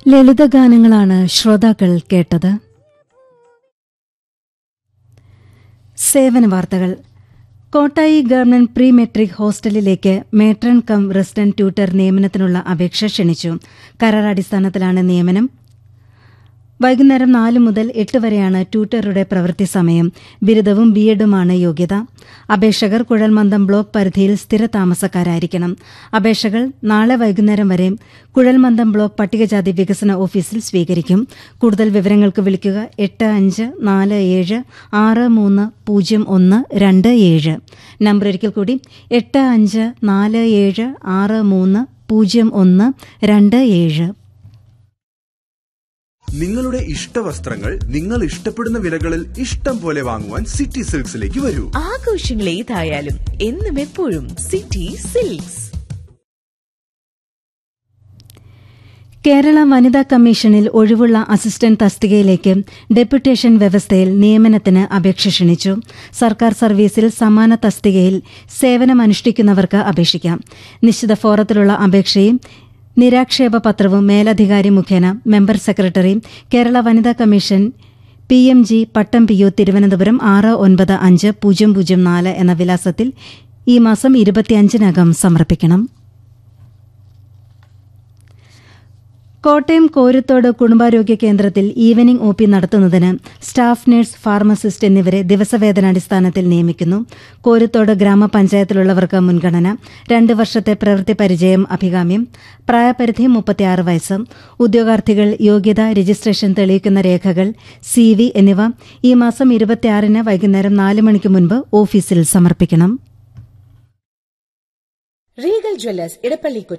ലളിതഗാനങ്ങളാണ് ശ്രോതാക്കൾ കേട്ടത് സേവന വാർത്തകൾ കോട്ടായി ഗവൺമെന്റ് പ്രീ മെട്രിക് ഹോസ്റ്റലിലേക്ക് മേട്രൺ കം റെസിഡന്റ് ട്യൂട്ടർ നിയമനത്തിനുള്ള അപേക്ഷ ക്ഷണിച്ചു കരാറടിസ്ഥാനത്തിലാണ് നിയമനം വൈകുന്നേരം നാല് മുതൽ എട്ട് വരെയാണ് ട്യൂട്ടറുടെ പ്രവൃത്തി സമയം ബിരുദവും ബിഎഡുമാണ് യോഗ്യത അപേക്ഷകർ കുഴൽമന്ദം ബ്ലോക്ക് പരിധിയിൽ സ്ഥിര താമസക്കാരായിരിക്കണം അപേക്ഷകൾ നാളെ വൈകുന്നേരം വരെ കുഴൽമന്ദം ബ്ലോക്ക് പട്ടികജാതി വികസന ഓഫീസിൽ സ്വീകരിക്കും കൂടുതൽ വിവരങ്ങൾക്ക് വിളിക്കുക എട്ട് അഞ്ച് നാല് ഏഴ് ആറ് മൂന്ന് പൂജ്യം ഒന്ന് രണ്ട് ഏഴ് നമ്പർ ഒരിക്കൽ കൂടി എട്ട് അഞ്ച് നാല് ഏഴ് ആറ് മൂന്ന് പൂജ്യം ഒന്ന് രണ്ട് ഏഴ് നിങ്ങളുടെ ഇഷ്ട വസ്ത്രങ്ങൾ നിങ്ങൾ ഇഷ്ടപ്പെടുന്ന വിലകളിൽ ഇഷ്ടം പോലെ വാങ്ങുവാൻ സിറ്റി സിൽക്സിലേക്ക് വരൂ ആഘോഷങ്ങൾ ഏതായാലും എന്നും എപ്പോഴും സിറ്റി സിൽക്സ് കേരള വനിതാ കമ്മീഷനിൽ ഒഴിവുള്ള അസിസ്റ്റന്റ് തസ്തികയിലേക്ക് ഡെപ്യൂട്ടേഷൻ വ്യവസ്ഥയിൽ നിയമനത്തിന് അപേക്ഷ ക്ഷണിച്ചു സർക്കാർ സർവീസിൽ സമാന തസ്തികയിൽ സേവനമനുഷ്ഠിക്കുന്നവർക്ക് അപേക്ഷിക്കാം നിശ്ചിത ഫോറത്തിലുള്ള അപേക്ഷയും നിരാക്ഷേപ പത്രവും മേലധികാരി മുഖേന മെമ്പർ സെക്രട്ടറി കേരള വനിതാ commission P M G Pattom P O Thiruvananthapuram ആറ് ഒൻപത് അഞ്ച് പൂജ്യം പൂജ്യം നാല് എന്ന വിലാസത്തിൽ ഈ മാസം ഇരുപത്തിയഞ്ചിനകം സമർപ്പിക്കണം കോട്ടയം കോരുത്തോട് കുടുംബാരോഗ്യ കേന്ദ്രത്തിൽ ഈവനിംഗ് ഒ പി നടത്തുന്നതിന് സ്റ്റാഫ് നഴ്സ് ഫാർമസിസ്റ്റ് എന്നിവരെ ദിവസവേതനാടിസ്ഥാനത്തിൽ നിയമിക്കുന്നു കോരുത്തോട് ഗ്രാമപഞ്ചായത്തിലുള്ളവർക്ക് മുൻഗണന രണ്ട് വർഷത്തെ പ്രവൃത്തി പരിചയം അഭികാമ്യം പ്രായപരിധി മുപ്പത്തിയാറ് വയസ്സ് ഉദ്യോഗാർത്ഥികൾ യോഗ്യത രജിസ്ട്രേഷൻ തെളിയിക്കുന്ന രേഖകൾ സി വി എന്നിവ ഈ മാസം ഇരുപത്തിയാറിന് വൈകുന്നേരം നാല് മണിക്ക് മുൻപ് ഓഫീസിൽ സമർപ്പിക്കണം റീഗൽ ജ്വല്ലേഴ്സ് ഇടപ്പള്ളി